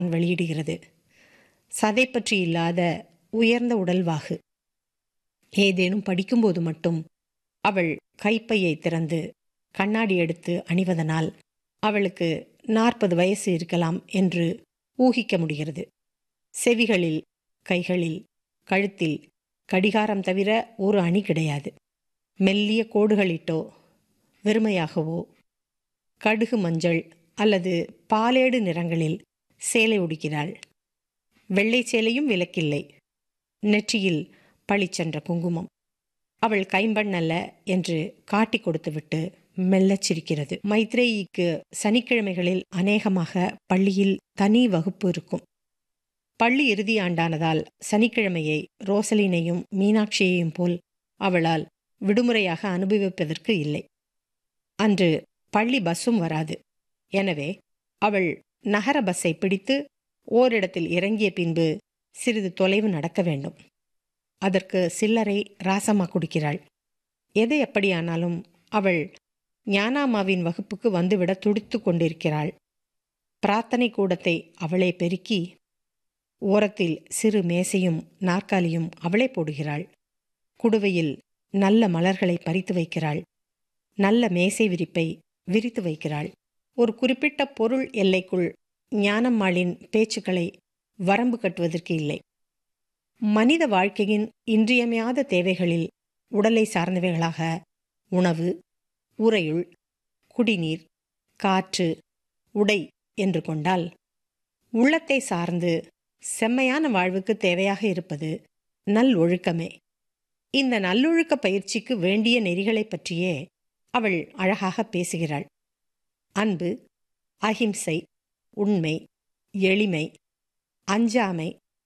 வெளியிடுகிறது சதை பற்றி இல்லாத உயர்ந்த உடல்வாகு ஏதேனும் படிக்கும்போது மட்டும் அவள் கைப்பையை திறந்து கண்ணாடி எடுத்து அணிவதனால் அவளுக்கு நாற்பது வயசு இருக்கலாம் என்று ஊகிக்க முடிகிறது செவிகளில் கைகளில் கழுத்தில் கடிகாரம் தவிர ஒரு அணி கிடையாது மெல்லிய கோடுகளிட்டோ வெறுமையாகவோ கடுகு மஞ்சள் அல்லது பாலேடு நிறங்களில் சேலை உடுக்கிறாள் வெள்ளை சேலையும் விலக்கில்லை நெற்றியில் பளிச்சென்ற குங்குமம் அவள் கைம்பெண் அல்ல என்று காட்டி கொடுத்துவிட்டு மெல்லச் சிரிக்கிறது மைத்ரேயிக்கு சனிக்கிழமைகளில் அநேகமாக பள்ளியில் தனி வகுப்பு இருக்கும் பள்ளி இறுதி ஆண்டானதால் சனிக்கிழமையை ரோசலினையும் மீனாட்சியையும் போல் அவளால் விடுமுறையாக அனுபவிப்பதற்கு இல்லை அன்று பள்ளி பஸ்ஸும் வராது எனவே அவள் நகர பஸ்ஸை பிடித்து ஓரிடத்தில் இறங்கிய பின்பு சிறிது தொலைவு நடக்க வேண்டும் அதற்கு சில்லறை ராசம்மா குடிக்கிறாள் எதை எப்படியானாலும் அவள் ஞானாமாவின் வகுப்புக்கு வந்துவிட துடித்து கொண்டிருக்கிறாள் பிரார்த்தனை கூடத்தை அவளே பெருக்கி ஓரத்தில் சிறு மேசையும் நாற்காலியும் அவளே போடுகிறாள் குடுவையில் நல்ல மலர்களை பறித்து வைக்கிறாள் நல்ல மேசை விரிப்பை விரித்து வைக்கிறாள் ஒரு குறிப்பிட்ட பொருள் எல்லைக்குள் ஞானம்மாளின் பேச்சுக்களை வரம்பு கட்டுவதற்கு இல்லை மனித வாழ்க்கையின் இன்றியமையாத தேவைகளில் உடலை சார்ந்தவைகளாக உணவு உறையுள் குடிநீர் காற்று உடை என்று கொண்டால் உள்ளத்தை சார்ந்து செம்மையான வாழ்வுக்கு தேவையாக இருப்பது நல் ஒழுக்கமே இந்த நல்லொழுக்க பயிற்சிக்கு வேண்டிய நெறிகளைப் பற்றியே அவள் அழகாக பேசுகிறாள் அன்பு அகிம்சை உண்மை எளிமை அஞ்சாமை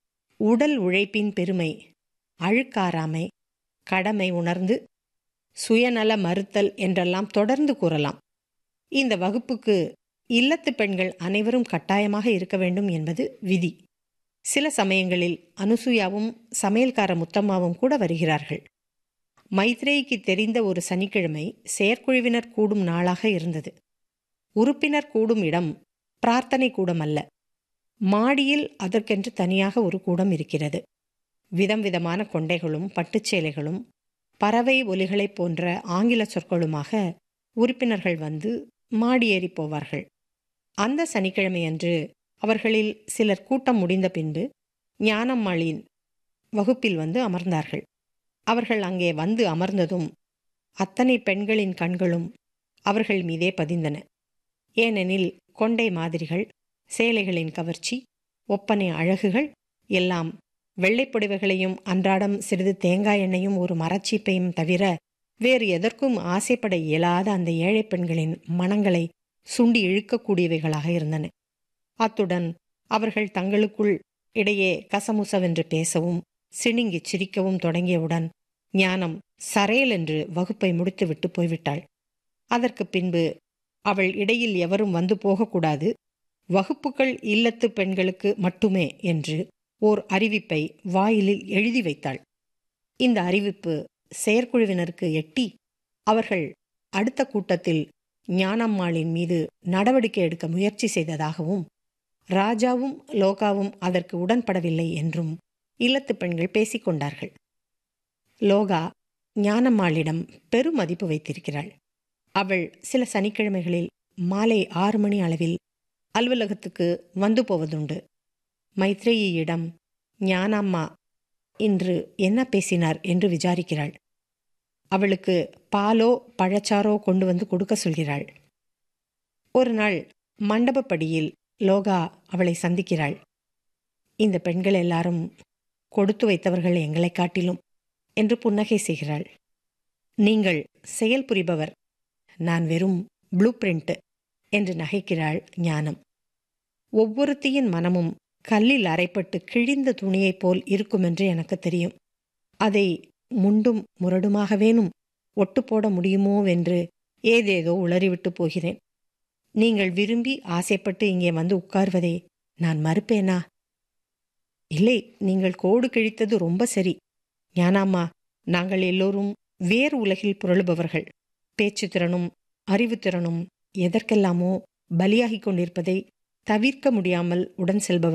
உடல் உழைப்பின் பெருமை அழுக்காராமை கடமை உணர்ந்து சுயநல மறுத்தல் என்றெல்லாம் தொடர்ந்து கூறலாம் இந்த வகுப்புக்கு இல்லத்து பெண்கள் அனைவரும் கட்டாயமாக இருக்க வேண்டும் என்பது விதி சில சமயங்களில் அனுசூயாவும் சமையல்கார முத்தம்மாவும் கூட வருகிறார்கள் மைத்ரேய்க்கு தெரிந்த ஒரு சனிக்கிழமை செயற்குழுவினர் கூடும் நாளாக இருந்தது உறுப்பினர் கூடும் இடம் பிரார்த்தனை கூடம் அல்ல மாடியில் அதற்கென்று தனியாக ஒரு கூடம் இருக்கிறது விதம் விதமான கொண்டைகளும் பட்டுச்சேலைகளும் பறவை ஒலிகளைப் போன்ற ஆங்கில சொற்களுமாக உறுப்பினர்கள் வந்து மாடியேறி போவார்கள் அந்த சனிக்கிழமையன்று அவர்களில் சிலர் கூட்டம் முடிந்த பின்பு ஞானம்மாளின் வகுப்பில் வந்து அமர்ந்தார்கள் அவர்கள் அங்கே வந்து அமர்ந்ததும் அத்தனை பெண்களின் கண்களும் அவர்கள் மீதே பதிந்தன ஏனெனில் கொண்டை மாதிரிகள் சேலைகளின் கவர்ச்சி ஒப்பனை அழகுகள் எல்லாம் வெள்ளைப்புடவைகளையும் அன்றாடம் சிறிது தேங்காய் எண்ணெயும் ஒரு மரச்சீப்பையும் தவிர வேறு எதற்கும் ஆசைப்பட இயலாத அந்த ஏழை பெண்களின் மனங்களை சுண்டி இழுக்கக்கூடியவைகளாக இருந்தன அத்துடன் அவர்கள் தங்களுக்குள் இடையே கசமுசவென்று பேசவும் சிணுங்கிச் சிரிக்கவும் தொடங்கியவுடன் ஞானம் சரையல் என்று வகுப்பை முடித்துவிட்டு போய்விட்டாள் அதற்கு பின்பு அவள் இடையில் எவரும் வந்து போகக்கூடாது வகுப்புகள் இல்லத்து பெண்களுக்கு மட்டுமே என்று ஓர் அறிவிப்பை வாயிலில் எழுதி வைத்தாள் இந்த அறிவிப்பு செயற்குழுவினருக்கு எட்டி அவர்கள் அடுத்த கூட்டத்தில் ஞானம்மாளின் மீது நடவடிக்கை எடுக்க முயற்சி செய்ததாகவும் ராஜாவும் லோகாவும் அதற்கு உடன்படவில்லை என்றும் இல்லத்து பெண்கள் பேசிக்கொண்டார்கள் லோகா ஞானம்மாளிடம் பெரும் மதிப்பு வைத்திருக்கிறாள் அவள் சில சனிக்கிழமைகளில் மாலை ஆறு மணி அளவில் அலுவலகத்துக்கு வந்து போவதுண்டு மைத்ரேயியிடம் ஞானாம்மா இன்று என்ன பேசினார் என்று விசாரிக்கிறாள் அவளுக்கு பாலோ பழச்சாரோ கொண்டு வந்து கொடுக்க சொல்கிறாள் ஒரு நாள் மண்டபப்படியில் லோகா அவளை சந்திக்கிறாள் இந்த பெண்கள் எல்லாரும் கொடுத்து வைத்தவர்கள் எங்களை காட்டிலும் என்று புன்னகை செய்கிறாள் நீங்கள் செயல் புரிபவர் நான் வெறும் ப்ளூ பிரிண்ட் என்று நகைக்கிறாள் ஞானம் ஒவ்வொருத்தியின் மனமும் கல்லில் அரைப்பட்டு கிழிந்த துணியைப் போல் இருக்குமென்று எனக்கு தெரியும் அதை முண்டும் முரடுமாகவேனும் ஒட்டு போட முடியுமோவென்று ஏதேதோ உளறிவிட்டு போகிறேன் நீங்கள் விரும்பி ஆசைப்பட்டு இங்கே வந்து உட்கார்வதை நான் மறுப்பேனா இல்லை நீங்கள் கோடு கிழித்தது ரொம்ப சரி ஞானாம்மா நாங்கள் எல்லோரும் வேறு உலகில் புரளுபவர்கள் பேச்சு திறனும் அறிவுத்திறனும் எதற்கெல்லாமோ பலியாகிக் கொண்டிருப்பதை தவிர்க்க முடியாமல் உடன் செல்பவர்